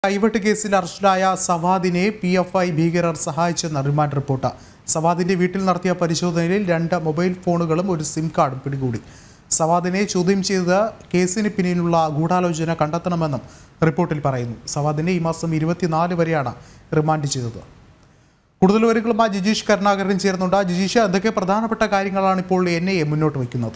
കൈവെട്ട് കേസിൽ അറസ്റ്റിലായ സവാദിനെ P F I ഭീകരർ സഹായിച്ചെന്ന റിമാൻഡ് റിപ്പോർട്ട് സവാദിന്റെ വീട്ടിൽ നടത്തിയ പരിശോധനയിൽ രണ്ട് മൊബൈൽ ഫോണുകളും ഒരു സിം കാർഡും പിടികൂടി സവാദിനെ ചോദ്യം ചെയ്ത് കേസിന് പിന്നിലുള്ള ഗൂഢാലോചന കണ്ടെത്തണമെന്നും റിപ്പോർട്ടിൽ പറയുന്നു സവാദിനെ ഈ മാസം ഇരുപത്തിനാല് വരെയാണ് റിമാൻഡ് ചെയ്തത് കൂടുതൽ വിവരങ്ങളുമായി ജിജീഷ് കരുണാകരൻ ചേർന്നുണ്ട് ജിജീഷ് എന്തൊക്കെ പ്രധാനപ്പെട്ട കാര്യങ്ങളാണ് ഇപ്പോൾ എൻ ഐ എ മുന്നോട്ട് വയ്ക്കുന്നത്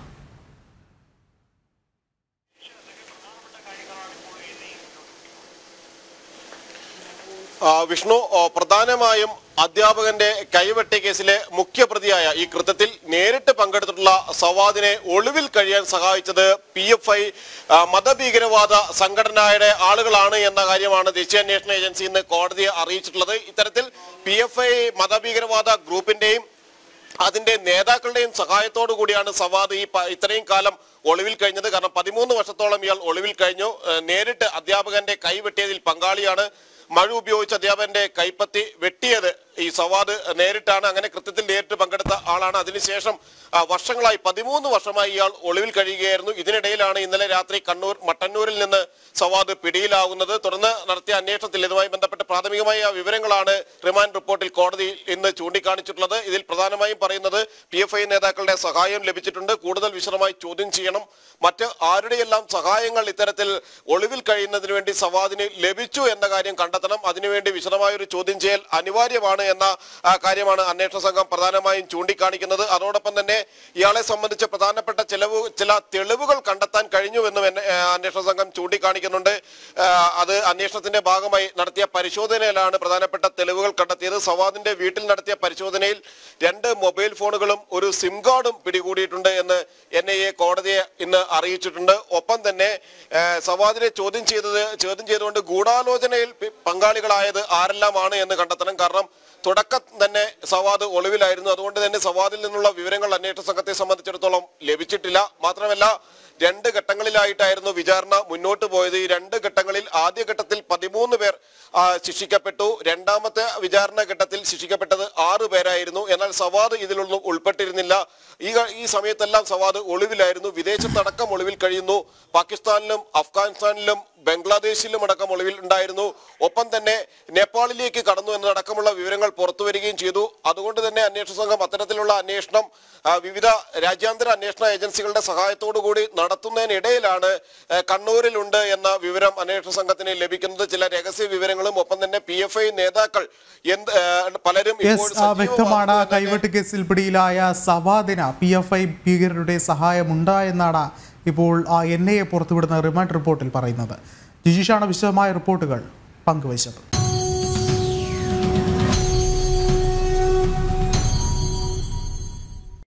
ആ, വിഷ്ണു ഓ, പ്രധാനമായും അധ്യാപകന്റെ കൈവെട്ടി കേസിലെ മുഖ്യപ്രതിയായ ഈ കൃത്യത്തിൽ നേരിട്ട് പങ്കെടുത്തിട്ടുള്ള സവാദിനെ ഒളിവിൽ കഴിയാൻ സഹായിച്ചത് പി എഫ് ഐ മതഭീകരവാദ സംഘടനയുടെ ആളുകളാണ് എന്ന കാര്യമാണ് ദേശീയ അന്വേഷണ ഏജൻസി ഇന്ന് കോടതിയെ അറിയിച്ചിട്ടുള്ളത് ഇത്തരത്തിൽ പി എഫ് ഐ മതഭീകരവാദ ഗ്രൂപ്പിന്റെയും അതിന്റെ നേതാക്കളുടെയും സഹായത്തോടു കൂടിയാണ് സവാദ് ഈ പ- ഇത്രയും കാലം ഒളിവിൽ കഴിഞ്ഞത് കാരണം പതിമൂന്ന് വർഷത്തോളം ഇയാൾ ഒളിവിൽ കഴിഞ്ഞു ഏഹ് നേരിട്ട് അധ്യാപകന്റെ കൈ വെട്ടിയതിൽ പങ്കാളിയാണ് മഴ ഉപയോഗിച്ച് അധ്യാപകന്റെ കൈപ്പത്തി വെട്ടിയത് ഈ സവാദ് നേരിട്ടാണ് അങ്ങനെ കൃത്യത്തിൽ നേരിട്ട് പങ്കെടുത്ത ആളാണ് അതിനുശേഷം ആ, വർഷങ്ങളായി പതിമൂന്ന് വർഷമായി ഇയാൾ ഒളിവിൽ കഴിയുകയായിരുന്നു ഇതിനിടയിലാണ് ഇന്നലെ രാത്രി കണ്ണൂർ മട്ടന്നൂരിൽ നിന്ന് സവാദ് പിടിയിലാകുന്നത് തുടർന്ന് നടത്തിയ അന്വേഷണത്തിൽ ഇതുമായി ബന്ധപ്പെട്ട പ്രാഥമികമായ വിവരങ്ങളാണ് റിമാൻഡ് റിപ്പോർട്ടിൽ കോടതിയിൽ ഇന്ന് ചൂണ്ടിക്കാണിച്ചിട്ടുള്ളത് ഇതിൽ പ്രധാനമായും പറയുന്നത് പി എഫ് ഐ നേതാക്കളുടെ സഹായം ലഭിച്ചിട്ടുണ്ട് കൂടുതൽ വിശദമായി ചോദ്യം ചെയ്യണം മറ്റ് ആരുടെയെല്ലാം സഹായങ്ങൾ ഇത്തരത്തിൽ ഒളിവിൽ കഴിയുന്നതിന് വേണ്ടി സവാദിന് ലഭിച്ചു എന്ന കാര്യം കണ്ടെത്തണം അതിനുവേണ്ടി വിശദമായ ഒരു ചോദ്യം ചെയ്യൽ അനിവാര്യമാണ് എന്ന ആ, കാര്യമാണ് അന്വേഷണ സംഘം പ്രധാനമായും ചൂണ്ടിക്കാണിക്കുന്നത് അതോടൊപ്പം തന്നെ ഇയാളെ സംബന്ധിച്ച് പ്രധാനപ്പെട്ട ചിലവ് ചില തെളിവുകൾ കണ്ടെത്താൻ കഴിഞ്ഞുവെന്നും എന്നെ, ആ, അന്വേഷണ സംഘം ചൂണ്ടിക്കാണിക്കുന്നുണ്ട് ആ, അത് അന്വേഷണത്തിന്റെ ഭാഗമായി നടത്തിയ പരിശോധനയിലാണ് പ്രധാനപ്പെട്ട തെളിവുകൾ കണ്ടെത്തിയത് സവാദിന്റെ വീട്ടിൽ നടത്തിയ പരിശോധനയിൽ രണ്ട് മൊബൈൽ ഫോണുകളും ഒരു സിം കാർഡും പിടികൂടിയിട്ടുണ്ട് എന്ന് എൻ ഐ എ കോടതിയെ ഇന്ന് അറിയിച്ചിട്ടുണ്ട് ഒപ്പം തന്നെ ആ, സവാദിനെ ചോദ്യം ചെയ്തത് ചോദ്യം ചെയ്തുകൊണ്ട് ഗൂഢാലോചനയിൽ പി- പങ്കാളികളായത് ആരെല്ലാമാണ് എന്ന് കണ്ടെത്തണം കാരണം തുടക്കം തന്നെ സവാദ് ഒളിവിലായിരുന്നു അതുകൊണ്ട് തന്നെ സവാദിൽ നിന്നുള്ള വിവരങ്ങൾ അന്വേഷണ സംഘത്തെ സംബന്ധിച്ചിടത്തോളം ലഭിച്ചിട്ടില്ല മാത്രമല്ല രണ്ട് ഘട്ടങ്ങളിലായിട്ടായിരുന്നു വിചാരണ മുന്നോട്ട് പോയത് ഈ രണ്ട് ഘട്ടങ്ങളിൽ ആദ്യ ഘട്ടത്തിൽ പതിമൂന്ന് പേർ ആ, ശിക്ഷിക്കപ്പെട്ടു രണ്ടാമത്തെ വിചാരണ ഘട്ടത്തിൽ ശിക്ഷിക്കപ്പെട്ടത് ആറ് പേരായിരുന്നു എന്നാൽ സവാദ് ഇതിലൊന്നും ഉൾപ്പെട്ടിരുന്നില്ല ഈ ക- ഈ സമയത്തെല്ലാം സവാദ് ഒളിവിലായിരുന്നു വിദേശത്തടക്കം ഒളിവിൽ കഴിയുന്നു പാകിസ്ഥാനിലും അഫ്ഗാനിസ്ഥാനിലും ബംഗ്ലാദേശിലും അടക്കം ഒളിവിൽ ഉണ്ടായിരുന്നു ഒപ്പം തന്നെ നേപ്പാളിലേക്ക് കടന്നു എന്നതടക്കമുള്ള വിവരങ്ങൾ പുറത്തു വരികയും ചെയ്തു അതുകൊണ്ട് തന്നെ അന്വേഷണ സംഘം അത്തരത്തിലുള്ള അന്വേഷണം ആ, വിവിധ രാജ്യാന്തര അന്വേഷണ ഏജൻസികളുടെ സഹായത്തോടു കൂടി നടത്തുന്നതിനിടയിലാണ് ആ, കണ്ണൂരിലുണ്ട് എന്ന വിവരം അന്വേഷണ സംഘത്തിന് ലഭിക്കുന്നത് ചില രഹസ്യ വിവരങ്ങളും ഒപ്പം തന്നെ പി എഫ് ഐ നേതാക്കൾ എന്ത് ആ, പലരും ഇപ്പോൾ യെസ് ആ, വ്യക്തമാണ് സജീവമാകുന്നു എന്ന് കൈവെട്ട് കേസിൽ പിടിയിലായ സവാദിന് പി എഫ് ഐ ഭീകരരുടെ സഹായമുണ്ടായെന്നാണ് ഇപ്പോൾ ആ എൻ ഐ എ പുറത്തുവിടുന്ന റിമാൻഡ് റിപ്പോർട്ടിൽ പറയുന്നത് ജിജീഷാണ് വിശദമായ റിപ്പോർട്ടുകൾ പങ്കുവച്ചത്